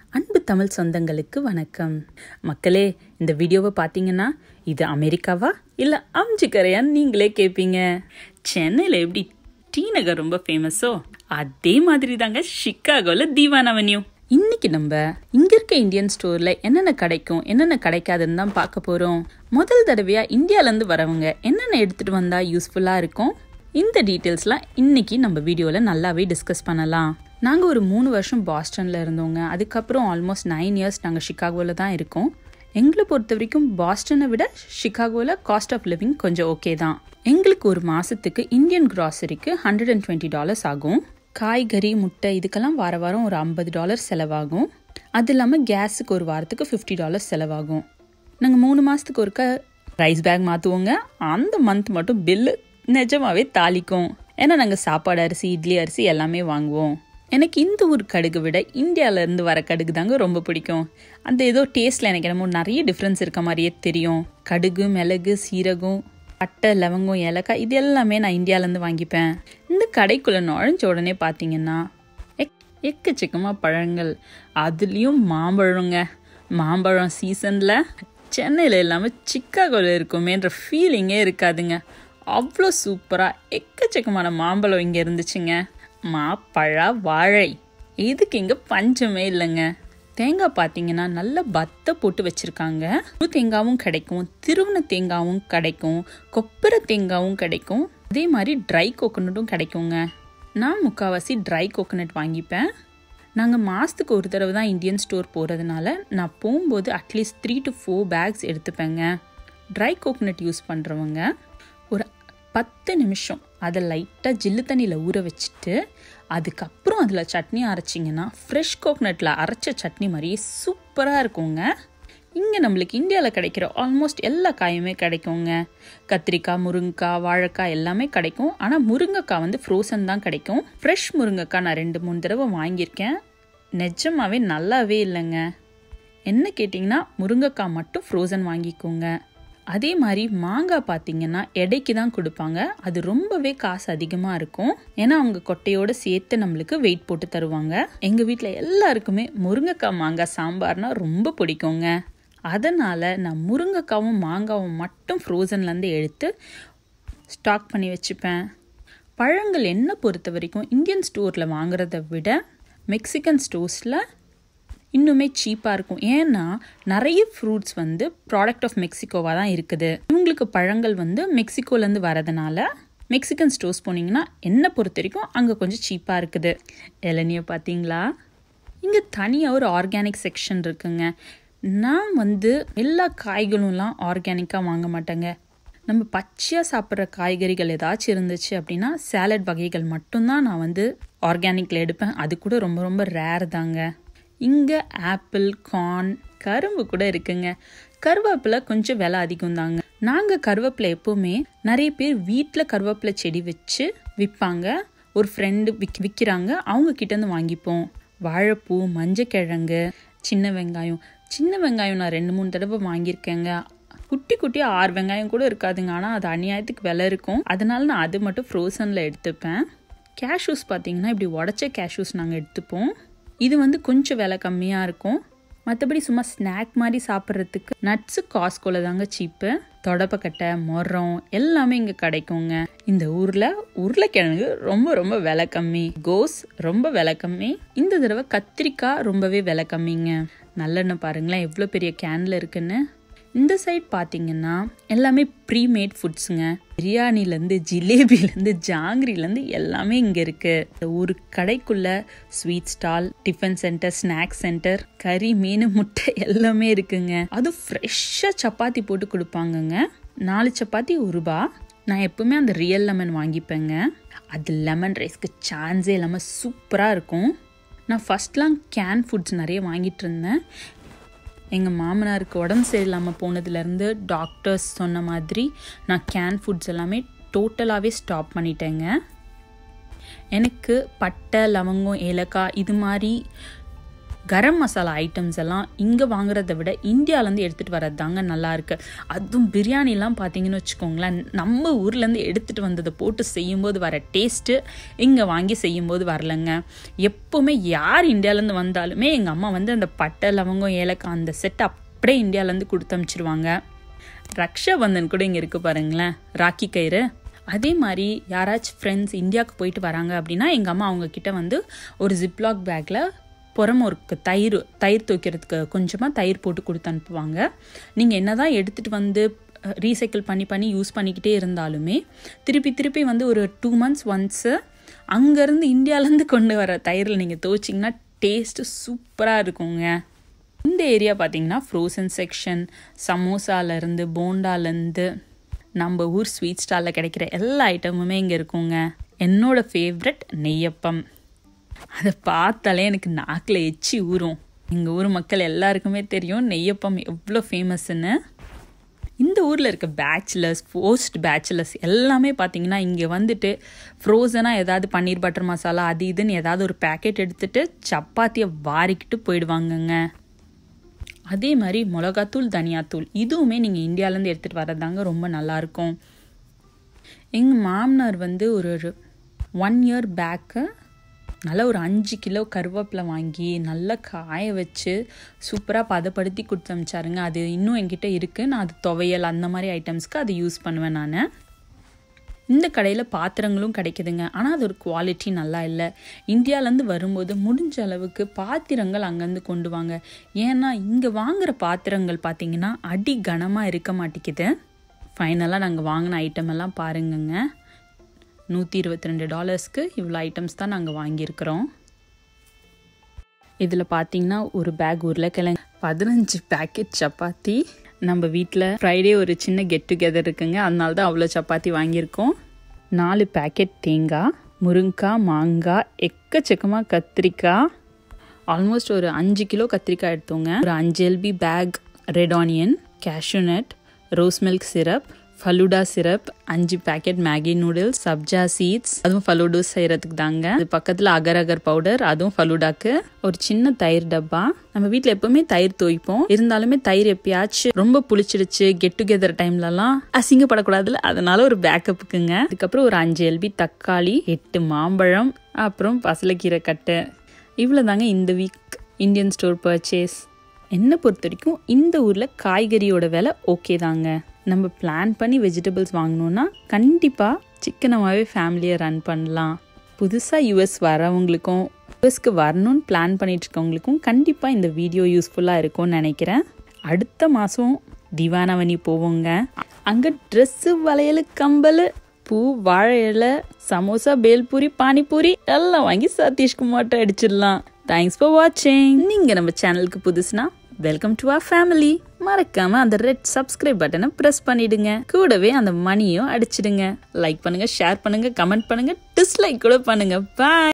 அன்பு தமிழ் சொந்தங்களுக்கு வணக்கம் மக்களே இந்த வீடியோவை பார்த்தீங்கன்னா இது அமெரிக்காவா இல்லை அம்ஜிக்கரையான்னு நீங்களே கேட்பீங்க சென்னையில் எப்படி டி நகர் ரொம்ப ஃபேமஸோ அதே மாதிரி தாங்க சிக்காகோவில் தீவான் அவென்யூ இன்னைக்கு நம்ம இங்க இருக்க இந்தியன் ஸ்டோர்ல என்னென்ன கிடைக்கும் என்னென்ன கிடைக்காதுன்னு தான் பார்க்க போறோம் முதல் தடவையா இந்தியால இருந்து வரவங்க என்னென்ன எடுத்துட்டு வந்தா யூஸ்ஃபுல்லா இருக்கும் இந்த டீட்டெயில்ஸ்லாம் இன்னைக்கு நம்ம வீடியோவில் நல்லாவே டிஸ்கஸ் பண்ணலாம் நாங்கள் ஒரு மூணு வருஷம் பாஸ்டனில் இருந்தோங்க அதுக்கப்புறம் ஆல்மோஸ்ட் நைன் இயர்ஸ் நாங்கள் சிகாகோவில் தான் இருக்கோம் எங்களை பொறுத்த வரைக்கும் பாஸ்டனை விட சிகாகோவில் காஸ்ட் ஆஃப் லிவிங் கொஞ்சம் ஓகே தான் எங்களுக்கு ஒரு மாதத்துக்கு இந்தியன் கிராசரிக்கு ஹண்ட்ரட் அண்ட் டுவெண்ட்டி டாலர்ஸ் ஆகும் காய்கறி முட்டை இதுக்கெல்லாம் வார வாரம் ஒரு ஐம்பது டாலர் செலவாகும் அது இல்லாமல் கேஸுக்கு ஒரு வாரத்துக்கு ஃபிஃப்டி டாலர்ஸ் செலவாகும் நாங்கள் மூணு மாதத்துக்கு ஒருக்க ரைஸ் பேக் மாற்றுவோங்க அந்த மந்த் மட்டும் பில்லு நிஜமாவே தாளிக்கும் ஏன்னா நாங்கள் சாப்பாடு அரிசி இட்லி அரிசி எல்லாமே வாங்குவோம் எனக்கு இந்த ஊர் கடுகு விட இந்தியாவிலேருந்து வர கடுகு தாங்க ரொம்ப பிடிக்கும் அந்த ஏதோ டேஸ்ட்டில் எனக்கு என்னமோ நிறைய டிஃப்ரென்ஸ் இருக்க மாதிரியே தெரியும் கடுகு மிளகு சீரகம் பட்டை லவங்கம் ஏலக்காய் இது எல்லாமே நான் இந்தியாவிலேருந்து வாங்கிப்பேன் இந்த கடைக்குள்ளே நுழைஞ்ச உடனே பார்த்தீங்கன்னா எக் எக்கச்சக்கமாக பழங்கள் அதுலேயும் மாம்பழங்க மாம்பழம் சீசனில் சென்னையில் இல்லாமல் சிக்காகோவில் இருக்குமேன்ற ஃபீலிங்கே இருக்காதுங்க அவ்வளோ சூப்பராக எக்கச்சக்கமான மாம்பழம் இங்கே இருந்துச்சுங்க மாப்பழா வாழை இதுக்கு இங்கே பஞ்சமே இல்லைங்க தேங்காய் பார்த்தீங்கன்னா நல்ல பத்தை போட்டு வச்சுருக்காங்க முழு தேங்காவும் கிடைக்கும் திருவண்ண தேங்காவும் கிடைக்கும் கொப்பரை தேங்காவும் கிடைக்கும் அதே மாதிரி ட்ரை கோகோனட்டும் கிடைக்குங்க நான் முக்கால்வாசி ட்ரை கோகோனட் வாங்கிப்பேன் நாங்கள் மாதத்துக்கு ஒரு தடவை தான் இந்தியன் ஸ்டோர் போகிறதுனால நான் போகும்போது at least three to four packs எடுத்துப்பேங்க ட்ரை கோகோனட் யூஸ் பண்ணுறவங்க ஒரு பத்து நிமிஷம் அதை லைட்டாக ஜில்லு தண்ணியில் ஊற வச்சுட்டு அதுக்கப்புறம் அதில் சட்னி அரைச்சிங்கன்னா ஃப்ரெஷ் கோகனட்டில் அரைச்ச சட்னி மாதிரியே சூப்பராக இருக்குங்க இங்கே நம்மளுக்கு இந்தியாவில் கிடைக்கிற ஆல்மோஸ்ட் எல்லா காயுமே கிடைக்குங்க கத்திரிக்காய் முருங்கைக்காய் வாழைக்காய் எல்லாமே கிடைக்கும் ஆனால் முருங்கைக்காய் வந்து ஃப்ரோசன் தான் கிடைக்கும் ஃப்ரெஷ் முருங்கைக்காய் நான் ரெண்டு மூணு தடவை வாங்கியிருக்கேன் நிஜமாவே நல்லாவே இல்லைங்க என்ன கேட்டிங்கன்னா முருங்கைக்காய் மட்டும் ஃப்ரோசன் வாங்கிக்கோங்க அதே மாதிரி மாங்காய் பார்த்தீங்கன்னா எடைக்கு தான் கொடுப்பாங்க அது ரொம்பவே காசு அதிகமாக இருக்கும் ஏன்னா அவங்க கொட்டையோடு சேர்த்து நம்மளுக்கு வெயிட் போட்டு தருவாங்க எங்கள் வீட்டில் எல்லாருக்குமே முருங்கைக்காய் மாங்காய் சாம்பார்னா ரொம்ப பிடிக்குங்க அதனால் நான் முருங்கைக்காவும் மாங்காவும் மட்டும் ஃப்ரோசன்லேருந்து எடுத்து ஸ்டாக் பண்ணி வச்சுப்பேன் பழங்கள் என்ன பொறுத்த வரைக்கும் இந்தியன் ஸ்டோரில் வாங்குறத விட மெக்சிகன் ஸ்டோர்ஸில் இன்னுமே சீப்பாக இருக்கும் ஏன்னா நிறைய ஃப்ரூட்ஸ் வந்து ப்ராடக்ட் ஆஃப் மெக்சிகோவாக தான் இருக்குது இவங்களுக்கு பழங்கள் வந்து மெக்சிகோலேருந்து வரதுனால மெக்சிகன் ஸ்டோர்ஸ் போனீங்கன்னா என்னை பொறுத்த வரைக்கும் அங்கே கொஞ்சம் சீப்பாக இருக்குது இளநியை பார்த்தீங்களா இங்கே தனியாக ஒரு ஆர்கானிக் செக்ஷன் இருக்குங்க நான் வந்து எல்லா காய்களும்லாம் ஆர்கானிக்காக வாங்க மாட்டேங்க நம்ம பச்சையாக சாப்பிட்ற காய்கறிகள் ஏதாச்சும் இருந்துச்சு அப்படின்னா சேலட் வகைகள் மட்டும்தான் நான் வந்து ஆர்கானிக்கில் எடுப்பேன் அது கூட ரொம்ப ரொம்ப ரேர் தாங்க இங்கே ஆப்பிள் கார்ன் கரும்பு கூட இருக்குங்க கருவேப்பிலை கொஞ்சம் விலை அதிகம் தாங்க நாங்கள் கருவேப்பிலை எப்போவுமே நிறைய பேர் வீட்டில் கருவேப்பிலை செடி வச்சு விற்பாங்க ஒரு ஃப்ரெண்டு விக் விற்கிறாங்க அவங்க கிட்டேருந்து வாங்கிப்போம் வாழைப்பூ மஞ்சக்கிழங்கு சின்ன வெங்காயம் சின்ன வெங்காயம் நான் ரெண்டு மூணு தடவை வாங்கியிருக்கேங்க குட்டி குட்டி ஆறு வெங்காயம் கூட இருக்காதுங்க ஆனால் அது அநியாயத்துக்கு விலை இருக்கும் அதனால நான் அது மட்டும் ஃப்ரோசனில் எடுத்துப்பேன் கேஷ்யூஸ் பார்த்தீங்கன்னா இப்படி உடச்ச கேஷ்யூஸ் நாங்கள் எடுத்துப்போம் இது வந்து கொஞ்சம் விலை கம்மியாக இருக்கும் மற்றபடி சும்மா ஸ்நாக் மாதிரி சாப்பிட்றதுக்கு நட்ஸு காஸ்கோல தாங்க சீப்பு தொடப்பக்கட்டை மொரம் எல்லாமே இங்கே கிடைக்குங்க இந்த ஊரில் உருளைக்கிழங்கு ரொம்ப ரொம்ப விலை கம்மி கோஸ் ரொம்ப விலை கம்மி இந்த தடவை கத்திரிக்காய் ரொம்பவே விலை கம்மிங்க நல்லெண்ணெய் பாருங்களேன் எவ்வளோ பெரிய கேனில் இருக்குன்னு இந்த சைட் பார்த்தீங்கன்னா எல்லாமே ப்ரீமேட் ஃபுட்ஸுங்க பிரியாணிலேருந்து ஜிலேபிலேருந்து ஜாங்கிரிலேருந்து எல்லாமே இங்கே இருக்குது ஒரு கடைக்குள்ள sweet stall tiffin center snacks center கறி மீன் முட்டை எல்லாமே இருக்குங்க அது ஃப்ரெஷ்ஷாக சப்பாத்தி போட்டு கொடுப்பாங்கங்க நாலு சப்பாத்தி ஒரு ரூபா நான் எப்பவுமே அந்த ரியல் லெமன் வாங்கிப்பேங்க அது லெமன் ரைஸ்க்கு சான்ஸே இல்லாமல் சூப்பராக இருக்கும் நான் ஃபஸ்ட்லாம் கேன் ஃபுட்ஸ் நிறைய வாங்கிட்டு இருந்தேன் எங்கள் மாமனாருக்கு உடம்பு சரியில்லாமல் போனதுலேருந்து டாக்டர்ஸ் சொன்ன மாதிரி நான் கேன் ஃபுட்ஸ் எல்லாமே டோட்டலாகவே ஸ்டாப் பண்ணிட்டேங்க எனக்கு பட்டை லவங்கம் ஏலக்காய் இது மாதிரி கரம் மசாலா ஐட்டம்ஸ் எல்லாம் இங்கே வாங்குறத விட இந்தியாவிலேருந்து எடுத்துகிட்டு வர்றது தாங்க நல்லா இருக்கு அதுவும் பிரியாணிலாம் பார்த்தீங்கன்னு வச்சுக்கோங்களேன் நம்ம ஊர்லேருந்து எடுத்துகிட்டு வந்ததை போட்டு செய்யும்போது வர டேஸ்ட்டு இங்கே வாங்கி செய்யும்போது வரலங்க எப்போவுமே யார் இந்தியாவிலேருந்து வந்தாலுமே எங்கள் அம்மா வந்து அந்த பட்டை லவங்கம் ஏலக்காய் அந்த செட் அப்படியே இந்தியாவிலேருந்து கொடுத்து அனுப்பிச்சிருவாங்க ரக்ஷாபந்தன் கூட இங்கே இருக்குது பாருங்களேன் ராக்கி கயிறு அதே மாதிரி யாராச்சும் ஃப்ரெண்ட்ஸ் இந்தியாவுக்கு போயிட்டு வராங்க அப்படின்னா எங்கள் அம்மா அவங்க கிட்ட வந்து ஒரு ஜிப்லாக் பேக்கில் புறம ஒரு தயிர் தயிர் துவைக்கிறதுக்கு கொஞ்சமாக தயிர் போட்டு கொடுத்து அனுப்புவாங்க நீங்கள் என்ன தான் எடுத்துகிட்டு வந்து ரீசைக்கிள் பண்ணி பண்ணி யூஸ் பண்ணிக்கிட்டே இருந்தாலுமே திருப்பி திருப்பி வந்து ஒரு டூ மந்த்ஸ் ஒன்ஸு அங்கேருந்து இந்தியாவிலேருந்து கொண்டு வர தயிரில் நீங்கள் துவைச்சிங்கன்னா டேஸ்ட்டு சூப்பராக இருக்குங்க இந்த ஏரியா பார்த்தீங்கன்னா ஃப்ரோசன் செக்ஷன் சமோசாலேருந்து போண்டாலேருந்து நம்ம ஊர் ஸ்வீட் ஸ்டாலில் கிடைக்கிற எல்லா ஐட்டமுமே இங்கே இருக்குங்க என்னோட ஃபேவரட் நெய்யப்பம் அதை பார்த்தாலே எனக்கு நாக்கில் எச்சி ஊறும் எங்கள் ஊர் மக்கள் எல்லாருக்குமே தெரியும் நெய்யப்பம் எவ்வளோ ஃபேமஸ்ன்னு இந்த ஊரில் இருக்க பேச்சுலர்ஸ் போஸ்ட் பேச்சுலர்ஸ் எல்லாமே பார்த்தீங்கன்னா இங்கே வந்துட்டு ஃப்ரோசனாக ஏதாவது பன்னீர் பட்டர் மசாலா அது இதுன்னு ஏதாவது ஒரு பேக்கெட் எடுத்துகிட்டு சப்பாத்தியை வாரிக்கிட்டு போயிடுவாங்கங்க அதே மாதிரி மிளகாத்தூள் தனியாத்தூள் இதுவுமே நீங்கள் இந்தியாவிலேருந்து எடுத்துகிட்டு வரதாங்க ரொம்ப நல்லாயிருக்கும் எங்கள் மாமனார் வந்து ஒரு ஒன் இயர் பேக்கு நல்லா ஒரு அஞ்சு கிலோ கருவேப்பிலை வாங்கி நல்லா காய வச்சு சூப்பராக பதப்படுத்தி கொடுத்து அமிச்சாருங்க அது இன்னும் என்கிட்ட இருக்குது நான் அது துவையல் அந்த மாதிரி ஐட்டம்ஸ்க்கு அது யூஸ் பண்ணுவேன் நான் இந்த கடையில் பாத்திரங்களும் கிடைக்குதுங்க ஆனால் அது ஒரு குவாலிட்டி நல்லா இல்லை இந்தியாவிலேருந்து வரும்போது முடிஞ்ச அளவுக்கு பாத்திரங்கள் அங்கேருந்து கொண்டு வாங்க ஏன்னா இங்கே வாங்குகிற பாத்திரங்கள் பார்த்தீங்கன்னா அடி கனமாக இருக்க மாட்டேங்குது ஃபைனலாக நாங்கள் வாங்கின ஐட்டம் எல்லாம் பாருங்கங்க நூற்றி இருபத்தி ரெண்டு டாலர்ஸ்க்கு இவ்வளோ ஐட்டம்ஸ் தான் நாங்கள் வாங்கியிருக்கிறோம் இதில் பார்த்தீங்கன்னா ஒரு பேக் உருளைக்கிழங்கு பதினஞ்சு பேக்கெட் சப்பாத்தி நம்ம வீட்டில் ஃப்ரைடே ஒரு சின்ன கெட் டுகெதர் இருக்குங்க அதனால தான் அவ்வளோ சப்பாத்தி வாங்கியிருக்கோம் நாலு பேக்கெட் தேங்காய் முருங்காய் மாங்காய் எக்கச்சக்கமாக கத்திரிக்காய் ஆல்மோஸ்ட் ஒரு அஞ்சு கிலோ கத்திரிக்காய் எடுத்தோங்க ஒரு அஞ்சு LB pack red onion cashew nut rose milk syrup falooda syrup அஞ்சு பேக்கெட் மேகி நூடுல்ஸ் சப்ஜா சீட்ஸ் அதுவும் ஃபலூடூஸ் செய்யறதுக்கு தாங்க அது பக்கத்தில் அகர் அகர் பவுடர் அதுவும் ஃபலூடாக்கு ஒரு சின்ன தயிர் டப்பா நம்ம வீட்டில் எப்பவுமே தயிர் துவைப்போம் இருந்தாலுமே தயிர் எப்பயாச்சும் ரொம்ப புளிச்சிடுச்சு கெட் டுகெதர் டைம்லலாம் அசிங்கப்படக்கூடாதுல அதனால ஒரு பேக்கப்புக்குங்க அதுக்கப்புறம் ஒரு அஞ்சு எல்பி தக்காளி எட்டு மாம்பழம் அப்புறம் பசலைக்கீரை கட்டை இவ்வளோ தாங்க இந்த வீக் இந்தியன் ஸ்டோர் பர்ச்சேஸ் என்னை பொறுத்த வரைக்கும் இந்த ஊரில் காய்கறியோட விலை ஓகே தாங்க நம்ம பிளான் பண்ணி வெஜிடபிள்ஸ் வாங்கணுன்னா கண்டிப்பாக சிக்கனமாகவே ஃபேமிலியை ரன் பண்ணலாம் புதுசாக யுஎஸ் வரவங்களுக்கும் யுஎஸ்க்கு வரணும்னு பிளான் பண்ணிட்டு இருக்கவங்களுக்கும் கண்டிப்பாக இந்த வீடியோ யூஸ்ஃபுல்லாக இருக்கும்னு நினைக்கிறேன் அடுத்த மாதம் திவானவனி போவோங்க அங்கே ட்ரெஸ்ஸு வளையல் கம்பல் பூ வாழை இலை சமோசா பேல்பூரி பானிபூரி எல்லாம் வாங்கி சதீஷ்குமார்ட்ட அடிச்சிடலாம் தேங்க்ஸ் ஃபார் வாட்சிங் நீங்கள் நம்ம சேனலுக்கு புதுசுனா வெல்கம் டு ஆர் ஃபேமிலி மறக்காம அந்த ரெட் சப்ஸ்கிரைப் பட்டனை ப்ரெஸ் பண்ணிடுங்க கூடவே அந்த மணியும் அடிச்சிடுங்க லைக் பண்ணுங்க ஷேர் பண்ணுங்க கமெண்ட் பண்ணுங்க டிஸ்லைக் கூட பண்ணுங்க பாய்